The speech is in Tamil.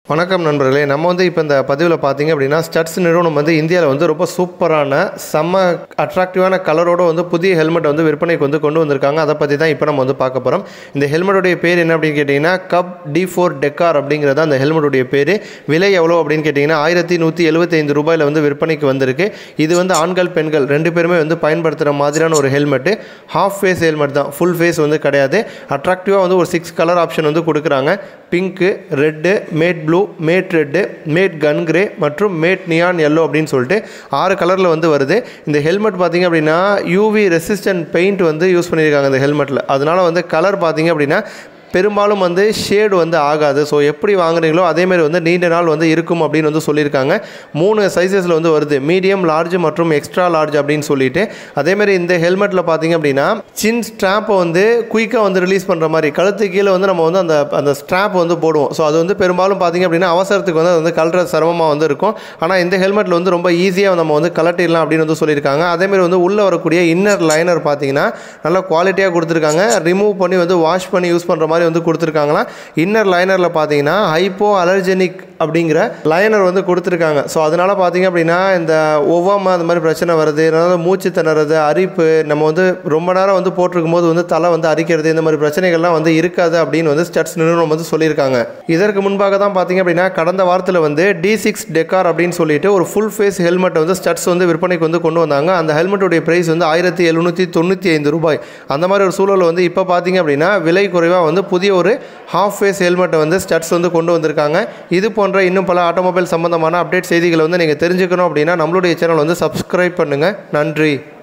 வணக்கம் நண்பர்களே நம்ம வந்து இப்போ இந்த பதிவில் பார்த்தீங்க அப்படின்னா ஸ்டட்ஸ் நிறுவனம் வந்து இந்தியாவில் வந்து ரொம்ப சூப்பரான செம்ம அட்ராக்டிவான கலரோட வந்து புதிய ஹெல்மெட் வந்து விற்பனைக்கு வந்து கொண்டு வந்திருக்காங்க அதை பற்றி தான் இப்போ நம்ம வந்து பார்க்க போகிறோம் இந்த ஹெல்மெட்டுடைய பேர் என்ன அப்படின்னு கேட்டிங்கன்னா கப் டி ஃபோர் டெக்கார் அப்படிங்கிறது அந்த ஹெல்மெட்டுடைய பேர் விலை எவ்வளோ அப்படின்னு கேட்டிங்கன்னா ஆயிரத்தி நூற்றி எழுபத்தைந்து ரூபாயில் வந்து விற்பனைக்கு வந்திருக்கு இது வந்து ஆண்கள் பெண்கள் ரெண்டு பேருமே வந்து பயன்படுத்துகிற மாதிரியான ஒரு ஹெல்மெட்டு ஹாஃப் ஃபேஸ் ஹெல்மெட் தான் ஃபுல் ஃபேஸ் வந்து கிடையாது அட்ராக்டிவாக வந்து ஒரு சிக்ஸ் கலர் ஆப்ஷன் வந்து கொடுக்குறாங்க pink red matte blue matte red matte gun grey மற்றும் மேட் நியான் எல்லோ அப்படின்னு சொல்லிட்டு ஆறு கலரில் வந்து வருது இந்த ஹெல்மெட் பார்த்தீங்க அப்படின்னா யூவி ரெசிஸ்டன்ட் பெயிண்ட் வந்து யூஸ் பண்ணியிருக்காங்க இந்த ஹெல்மெட்டில் அதனால வந்து கலர் பார்த்தீங்க அப்படின்னா பெரும்பாலும் வந்து ஷேடு வந்து ஆகாது ஸோ எப்படி வாங்குறீங்களோ அதேமாதிரி வந்து நீண்ட நாள் வந்து இருக்கும் அப்படின்னு வந்து சொல்லியிருக்காங்க மூணு சைஸஸில் வந்து வருது மீடியம் லார்ஜ் மற்றும் எக்ஸ்ட்ரா லார்ஜ் அப்படின்னு சொல்லிட்டு அதேமாதிரி இந்த ஹெல்மெட்டில் பார்த்தீங்க அப்படின்னா சின் ஸ்ட்ராப்பை வந்து குயிக்காக வந்து ரிலீஸ் பண்ணுற மாதிரி கழுத்து கீழே வந்து நம்ம வந்து அந்த அந்த ஸ்ட்ராப் வந்து போடுவோம் ஸோ அது வந்து பெரும்பாலும் பார்த்தீங்க அப்படின்னா அவசரத்துக்கு வந்து அது வந்து கலட்டுற சிரமமாக வந்து இருக்கும் ஆனால் இந்த ஹெல்மெட்டில் வந்து ரொம்ப ஈஸியாக நம்ம வந்து கலட்டிடலாம் அப்படின்னு வந்து சொல்லியிருக்காங்க அதேமாதிரி வந்து உள்ளே வரக்கூடிய இன்னர் லைனர் பார்த்தீங்கன்னா நல்லா குவாலிட்டியாக கொடுத்துருக்காங்க ரிமூவ் பண்ணி வந்து வாஷ் பண்ணி யூஸ் பண்ணுற மாதிரி வந்து கொடுத்துருக்காங்களா இன்னர் லைனரில் பார்த்தீங்கன்னா ஹைப்போ அலர்ஜெனிக் அப்படிங்கிற லைனர் வந்து கொடுத்துருக்காங்க ஸோ அதனால் பார்த்தீங்க அப்படின்னா இந்த ஒவ்வாமை அந்த மாதிரி பிரச்சனை வருது அதனால மூச்சு திணறது அரிப்பு நம்ம வந்து ரொம்ப நேரம் வந்து போட்டிருக்கும் போது வந்து தலை வந்து அரிக்கிறது இந்த மாதிரி பிரச்சனைகள்லாம் வந்து இருக்காது அப்படின்னு வந்து ஸ்டட்ஸ் நிறுவனம் வந்து சொல்லியிருக்காங்க இதற்கு முன்பாக தான் பார்த்தீங்க அப்படின்னா கடந்த வாரத்தில் வந்து டி சிக்ஸ் டெக்கார் அப்படின்னு சொல்லிட்டு ஒரு ஃபுல் ஃபேஸ் ஹெல்மெட் வந்து ஸ்டட்ஸ் வந்து விற்பனைக்கு வந்து கொண்டு வந்தாங்க அந்த ஹெல்மெட்டுடைய ப்ரைஸ் வந்து ஆயிரத்தி எழுநூற்றி தொண்ணூற்றி ஐந்து ரூபாய் அந்த மாதிரி ஒரு சூழல் வந்து இப்போ பார்த்தீங்க அப்படின்னா விலை குறைவாக வந்து புதிய ஒரு ஹாஃப் ஃபேஸ் ஹெல்மெட்டை வந்து ஸ்டட்ஸ் வந்து கொண்டு வந்திருக்காங்க இது போன்ற இன்னும் பல ஆட்டோமொபைல் சம்பந்தமான அப்டேட் செய்திகளை வந்து நீங்கள் தெரிஞ்சுக்கணும் அப்படின்னா நம்மளுடைய சேனல் வந்து சப்ஸ்கிரைப் பண்ணுங்கள் நன்றி